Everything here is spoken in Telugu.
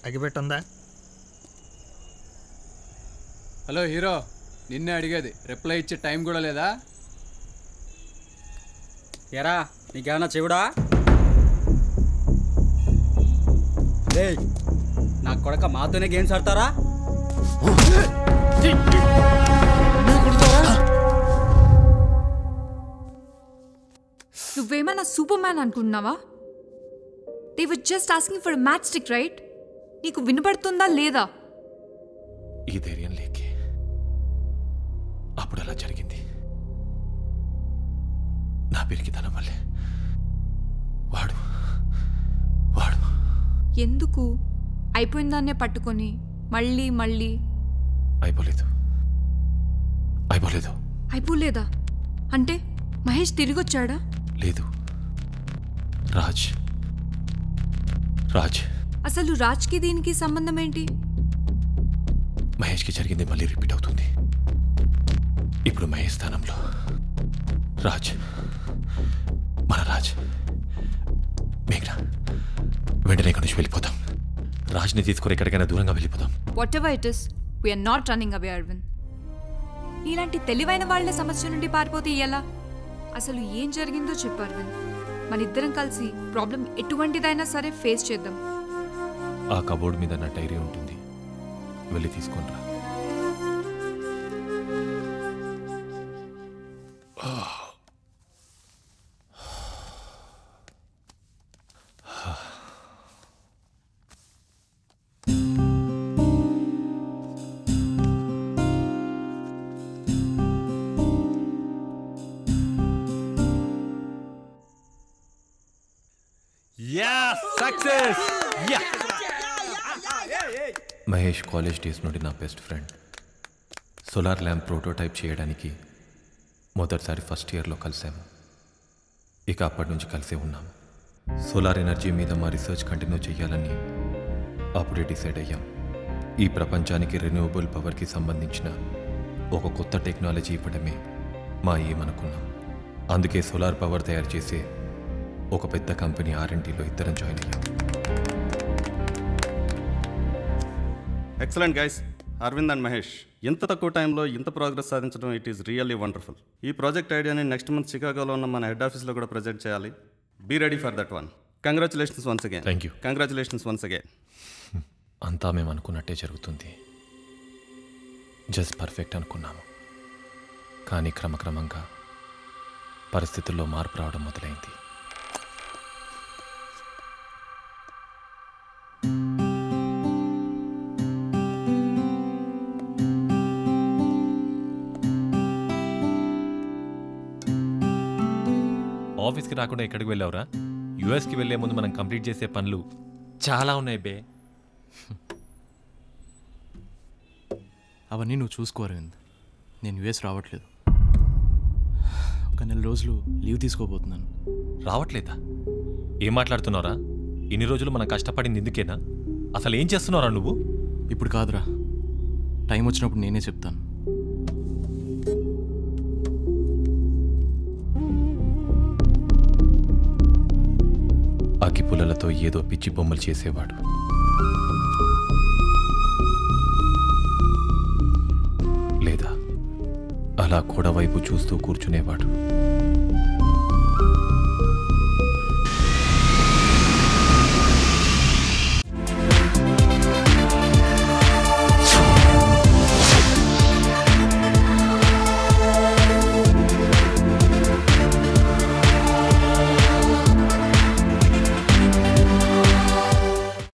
అగిపెట్టుందా హలో హీరో నిన్నే అడిగేది రిప్లై ఇచ్చే టైం కూడా లేదా ఎరా నీకేమన్నా చెవుడా డేయ్ నా కొడక మాతోనే గేమ్స్ ఆడతారా నువ్వేమైనా సూపర్ మ్యాన్ అనుకుంటున్నావా they were just asking for match stick right నీకు వినపడుతుందా లేదా ఈ ధైర్యం లేకే అప్పుడు అలా జరిగింది నా పిరికితనం వల్లే వాడు వాడు ఎందుకు అయిపోయిందాన్నే పట్టుకొని మళ్ళీ మళ్ళీ అయిపోలేదు అయిపోలేదు అయిపోలేదా అంటే మహేష్ తిరిగి వచ్చాడా లేదు రాజ్ రాజ్ అసలు రాజ్కి దీనికి సంబంధం ఏంటి మహేష్కి జరిగింది మళ్ళీ రిపీట్ అవుతుంది ఇప్పుడు మహేష్ స్థానంలో రాజ్ మన రాజ్ మేఘ్నా వెంటనే ఇక్కడి నుంచి వెళ్ళిపోతాం రాజ్ని తీసుకుని ఎక్కడికైనా దూరంగా వెళ్ళిపోతాం whatever it is we're not running away Aravind నీలాంటి తెలివైన వాళ్ళ సమస్య నుండి పారిపోతే ఎలా అసలు ఏం జరిగిందో చెప్పు అరవింద్ మన ఇద్దరం కలిసి ప్రాబ్లం ఎటువంటిదైనా సరే ఫేస్ చేద్దాం ఆ కబోర్డ్ మీద నా డైరీ ఉంటుంది వెళ్ళి తీసుకొని రా సక్సెస్ మహేష్ కాలేజ్ డేస్ నుండి నా best friend solar lamp prototype చేయడానికి మొదటిసారి ఫస్ట్ ఇయర్లో కలిసాము ఇక అప్పటి నుంచి కలిసే ఉన్నాం సోలార్ ఎనర్జీ మీద మా రీసెర్చ్ కంటిన్యూ చేయాలని అప్పుడే డిసైడ్ అయ్యాం ఈ ప్రపంచానికి రెన్యూవబుల్ పవర్కి సంబంధించిన ఒక కొత్త టెక్నాలజీ ఇవ్వడమే మా ఏమనుకున్నాం అందుకే సోలార్ పవర్ తయారు చేసే ఒక పెద్ద కంపెనీ ఆర్ఎన్టీలో ఇద్దరం జాయిన్ అయ్యాం excellent guys Aravind and Mahesh ఇంత తక్కువ టైంలో ఇంత ప్రోగ్రెస్ సాధించడం ఇట్ ఈస్ రియల్లీ వండర్ఫుల్ ఈ ప్రాజెక్ట్ ఐడియాని నెక్స్ట్ మంత్ చికాగోలో ఉన్న మన హెడ్ ఆఫీస్లో కూడా ప్రజెంట్ చేయాలి be ready for that one congratulations once again Thank you. Congratulations once again అంతా మేము అనుకున్నట్టే జరుగుతుంది జస్ట్ పర్ఫెక్ట్ అనుకున్నాము కానీ క్రమక్రమంగా పరిస్థితుల్లో మార్పు రావడం మొదలైంది ఆఫీస్కి రాకుండా ఎక్కడికి వెళ్ళావురా యుఎస్కి వెళ్ళే ముందు మనం కంప్లీట్ చేసే పనులు చాలా ఉన్నాయి బే అవన్నీ నువ్వు చూసుకో అరవింద్ నేను యుఎస్ రావట్లేదు ఒక నెల రోజులు లీవ్ తీసుకోబోతున్నాను రావట్లేదా ఏం మాట్లాడుతున్నావురా ఇన్ని రోజులు మనం కష్టపడింది ఎందుకేనా అసలు ఏం చేస్తున్నావురా నువ్వు ఇప్పుడు కాదురా టైం వచ్చినప్పుడు నేనే చెప్తాను అగ్గిపుల్లలతో ఏదో పిచ్చి బొమ్మలు చేసేవాడు లేదా అలా కూడా వైపు చూస్తూ కూర్చునేవాడు